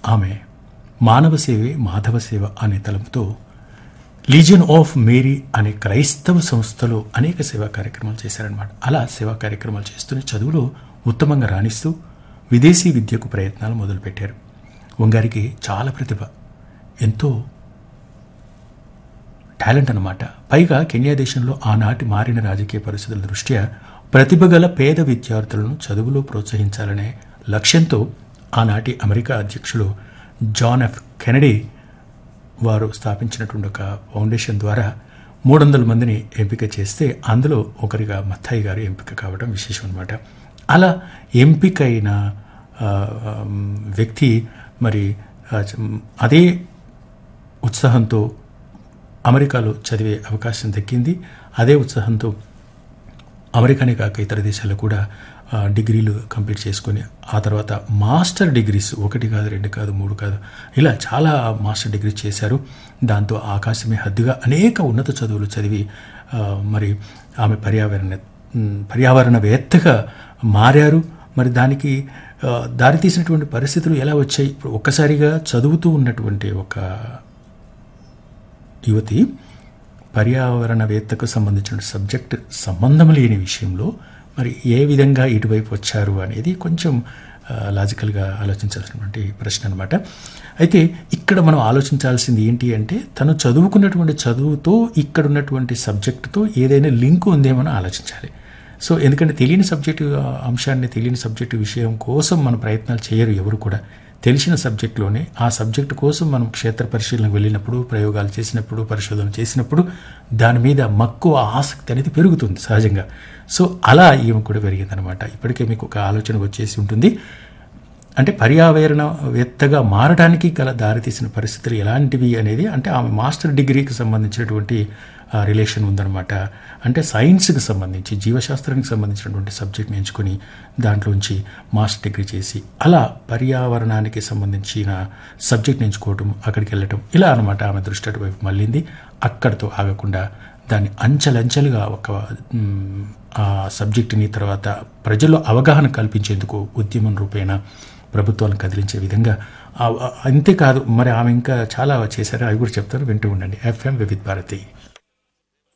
ఆమె మానవ సేవే మాధవ సేవ అనే తలంపుతో లీజియన్ ఆఫ్ మేరీ అనే క్రైస్తవ సంస్థలో అనేక సేవా కార్యక్రమాలు చేశారనమాట అలా సేవా కార్యక్రమాలు చేస్తూనే చదువులో ఉత్తమంగా రాణిస్తూ విదేశీ విద్యకు ప్రయత్నాలు మొదలుపెట్టారు వంగారికి చాలా ప్రతిభ ఎంతో టాలెంట్ అనమాట పైగా కెన్యా దేశంలో ఆనాటి మారిన రాజకీయ పరిస్థితుల దృష్ట్యా ప్రతిభ గల పేద విద్యార్థులను చదువులో ప్రోత్సహించాలనే లక్ష్యంతో ఆనాటి అమెరికా అధ్యక్షులు జాన్ ఎఫ్ కెనడీ వారు స్థాపించినటువంటి ఒక ఫౌండేషన్ ద్వారా మూడు వందల మందిని ఎంపిక చేస్తే అందులో ఒకరిగా మత్తాయి గారు ఎంపిక కావడం విశేషం అనమాట అలా ఎంపికైన ఆ, వ్యక్తి మరి ఆ, అదే ఉత్సాహంతో అమెరికాలో చదివే అవకాశం దక్కింది అదే ఉత్సాహంతో అమెరికానే కాక ఇతర దేశాల్లో కూడా ఆ, డిగ్రీలు కంప్లీట్ చేసుకొని ఆ తర్వాత మాస్టర్ డిగ్రీస్ ఒకటి కాదు రెండు కాదు మూడు కాదు ఇలా చాలా మాస్టర్ డిగ్రీ చేశారు దాంతో ఆకాశమే హద్దుగా అనేక ఉన్నత చదువులు చదివి ఆ, మరి ఆమె పర్యావరణ ఉమ్, పర్యావరణవేత్తగా మారారు మరి దానికి ఆ, దారితీసినటువంటి పరిస్థితులు ఎలా వచ్చాయి ఇప్పుడు ఒక్కసారిగా చదువుతూ ఉన్నటువంటి ఒక యువతి పర్యావరణవేత్తకు సంబంధించిన సబ్జెక్ట్ సంబంధం లేని విషయంలో మరి ఏ విధంగా ఇటువైపు వచ్చారు అనేది కొంచెం ఆ, లాజికల్గా ఆలోచించాల్సినటువంటి ప్రశ్న అనమాట అయితే ఇక్కడ మనం ఆలోచించాల్సింది ఏంటి అంటే తను చదువుకున్నటువంటి చదువుతో ఇక్కడ ఉన్నటువంటి సబ్జెక్టుతో ఏదైనా లింక్ ఉందేమో ఆలోచించాలి సో ఎందుకంటే తెలియని సబ్జెక్టు అంశాన్ని తెలియని సబ్జెక్టు విషయం కోసం మన ప్రయత్నాలు చేయరు ఎవరు కూడా తెలిసిన సబ్జెక్టులోనే ఆ సబ్జెక్టు కోసం మనం క్షేత్ర పరిశీలనకు వెళ్ళినప్పుడు ప్రయోగాలు చేసినప్పుడు పరిశోధన చేసినప్పుడు దాని మీద మక్కువ ఆసక్తి అనేది పెరుగుతుంది సహజంగా సో అలా ఈమె కూడా పెరిగిందనమాట ఇప్పటికే మీకు ఒక ఆలోచన వచ్చేసి ఉంటుంది అంటే పర్యావరణవేత్తగా మారడానికి గల దారితీసిన పరిస్థితులు ఎలాంటివి అనేది అంటే ఆమె మాస్టర్ డిగ్రీకి సంబంధించినటువంటి ఆ, రిలేషన్ ఉందన్నమాట అంటే సైన్స్కి సంబంధించి జీవశాస్త్రానికి సంబంధించినటువంటి సబ్జెక్ట్ని ఎంచుకొని దాంట్లోంచి మాస్టర్ డిగ్రీ చేసి అలా పర్యావరణానికి సంబంధించిన సబ్జెక్ట్ని ఎంచుకోవటం అక్కడికి వెళ్ళటం ఇలా అనమాట ఆమె దృష్టి అటువైపు మళ్ళింది అక్కడితో ఆగకుండా దాన్ని అంచెలంచెలుగా ఒక మ్, ఆ సబ్జెక్టుని తర్వాత ప్రజల్లో అవగాహన కల్పించేందుకు ఉద్యమం రూపేణ ప్రభుత్వాలను కదిలించే విధంగా ఆ- ఆ- అంతేకాదు మరి ఆమె ఇంకా చాలా చేశారు అవి కూడా చెప్తారు వింటూ ఉండండి ఎఫ్ఎం వివిధ్ భారతి